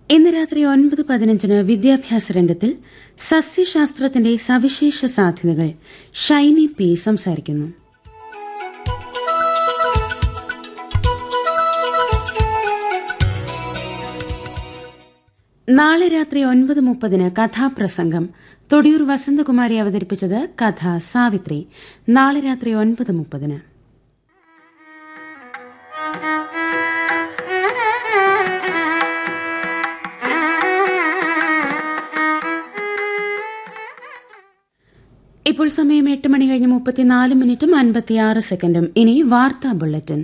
ഇന്ന് രാത്രി ഒൻപത് പതിനഞ്ചിന് വിദ്യാഭ്യാസ രംഗത്തിൽ സസ്യശാസ്ത്രത്തിന്റെ സവിശേഷ സാധ്യതകൾ ഷൈനി പി സംസാരിക്കുന്നു നാളെ രാത്രി ഒൻപത് മുപ്പതിന് കഥാപ്രസംഗം തൊടിയൂർ വസന്തകുമാരി അവതരിപ്പിച്ചത് കഥ സാവിത്രി നാളെ രാത്രി ഒൻപത് മുപ്പതിന് ഇപ്പോൾ സമയം എട്ട് മണി കഴിഞ്ഞ് മുപ്പത്തിനാല് മിനിറ്റും അൻപത്തിയാറ് സെക്കൻഡും ഇനി വാർത്താ ബുള്ളറ്റിൻ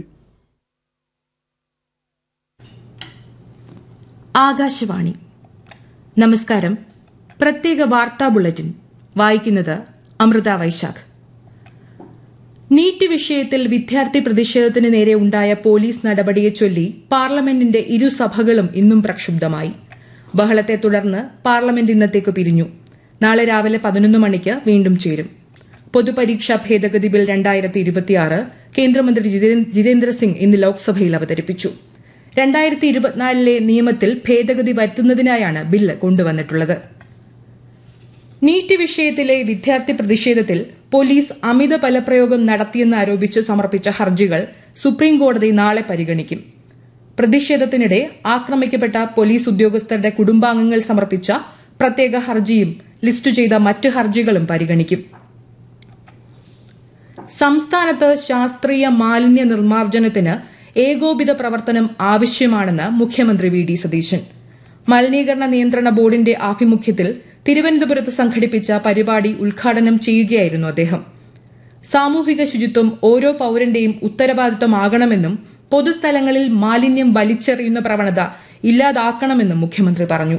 ആകാശവാണി നമസ്കാരം പ്രത്യേക വാർത്താ ബുള്ളറ്റിൻ വായിക്കുന്നത് അമൃത വൈശാഖ് നീറ്റ് വിഷയത്തിൽ വിദ്യാർത്ഥി പ്രതിഷേധത്തിന് നേരെ ഉണ്ടായ പോലീസ് നടപടിയെ ചൊല്ലി പാർലമെന്റിന്റെ ഇരുസഭകളും ഇന്നും പ്രക്ഷുബ്ധമായി ബഹളത്തെ തുടർന്ന് പാർലമെന്റ് ഇന്നത്തേക്ക് പിരിഞ്ഞു നാളെ രാവിലെ പതിനൊന്ന് മണിക്ക് വീണ്ടും ചേരും പൊതുപരീക്ഷാ ഭേദഗതി ബിൽ രണ്ടായിരത്തി ഇരുപത്തിയാറ് കേന്ദ്രമന്ത്രി ജിതേന്ദ്ര സിംഗ് ഇന്ന് ലോക്സഭയിൽ അവതരിപ്പിച്ചു രണ്ടായിരത്തി ഇരുപത്തിനാലിലെ നിയമത്തിൽ ഭേദഗതി വരുത്തുന്നതിനായാണ് ബില്ല് കൊണ്ടുവന്നിട്ടുള്ളത് നീറ്റ് വിഷയത്തിലെ വിദ്യാർത്ഥി പ്രതിഷേധത്തിൽ പോലീസ് അമിത ബലപ്രയോഗം നടത്തിയെന്ന് ആരോപിച്ച് സമർപ്പിച്ച ഹർജികൾ സുപ്രീംകോടതി നാളെ പരിഗണിക്കും പ്രതിഷേധത്തിനിടെ ആക്രമിക്കപ്പെട്ട പോലീസ് ഉദ്യോഗസ്ഥരുടെ കുടുംബാംഗങ്ങൾ സമർപ്പിച്ച പ്രത്യേക ഹർജിയും ലിസ്റ്റ് ചെയ്ത മറ്റ് ഹർജികളും പരിഗണിക്കും സംസ്ഥാനത്ത് ശാസ്ത്രീയ മാലിന്യ നിർമ്മാർജ്ജനത്തിന് ഏകോപിത പ്രവർത്തനം ആവശ്യമാണെന്ന് മുഖ്യമന്ത്രി വി ഡി സതീശൻ മലിനീകരണ നിയന്ത്രണ ബോർഡിന്റെ ആഭിമുഖ്യത്തിൽ തിരുവനന്തപുരത്ത് സംഘടിപ്പിച്ച പരിപാടി ഉദ്ഘാടനം ചെയ്യുകയായിരുന്നു അദ്ദേഹം സാമൂഹിക ശുചിത്വം ഓരോ പൌരന്റെയും ഉത്തരവാദിത്തമാകണമെന്നും പൊതുസ്ഥലങ്ങളിൽ മാലിന്യം വലിച്ചെറിയുന്ന പ്രവണത ഇല്ലാതാക്കണമെന്നും മുഖ്യമന്ത്രി പറഞ്ഞു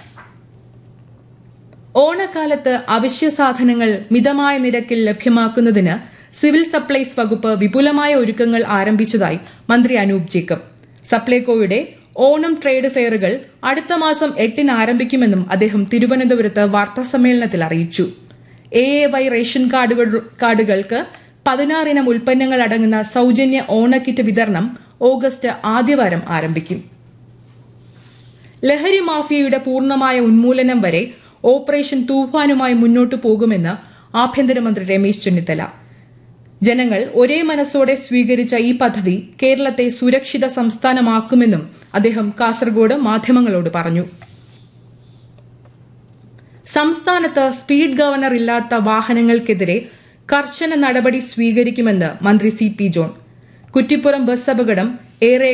ഓണക്കാലത്ത് അവശ്യ സാധനങ്ങൾ മിതമായ നിരക്കിൽ ലഭ്യമാക്കുന്നതിന് സിവിൽ സപ്ലൈസ് വകുപ്പ് വിപുലമായ ഒരുക്കങ്ങൾ ആരംഭിച്ചതായി മന്ത്രി അനൂപ് ജേക്കബ് സപ്ലൈകോയുടെ ഓണം ട്രേഡ് ഫെയറുകൾ അടുത്ത മാസം എട്ടിന് ആരംഭിക്കുമെന്നും അദ്ദേഹം തിരുവനന്തപുരത്ത് വാർത്താസമ്മേളനത്തിൽ അറിയിച്ചു എ എ വൈ റേഷൻ കാർഡുകൾക്ക് പതിനാറിനം ഉൽപ്പന്നങ്ങൾ അടങ്ങുന്ന സൌജന്യ ഓണക്കിറ്റ് വിതരണം ഓഗസ്റ്റ് ആദ്യവാരം ആരംഭിക്കും ലഹരി മാഫിയയുടെ പൂർണ്ണമായ ഉന്മൂലനം വരെ ഓപ്പറേഷൻ തൂഫാനുമായി മുന്നോട്ടു പോകുമെന്ന് ആഭ്യന്തരമന്ത്രി രമേശ് ചെന്നിത്തല ജനങ്ങൾ ഒരേ മനസ്സോടെ സ്വീകരിച്ച ഈ പദ്ധതി കേരളത്തെ സുരക്ഷിത സംസ്ഥാനമാക്കുമെന്നും അദ്ദേഹം കാസർഗോഡ് മാധ്യമങ്ങളോട് പറഞ്ഞു സംസ്ഥാനത്ത് സ്പീഡ് ഗവർണർ ഇല്ലാത്ത വാഹനങ്ങൾക്കെതിരെ കർശന നടപടി സ്വീകരിക്കുമെന്ന് മന്ത്രി C P John Kuttippuram bus അപകടം ഏറെ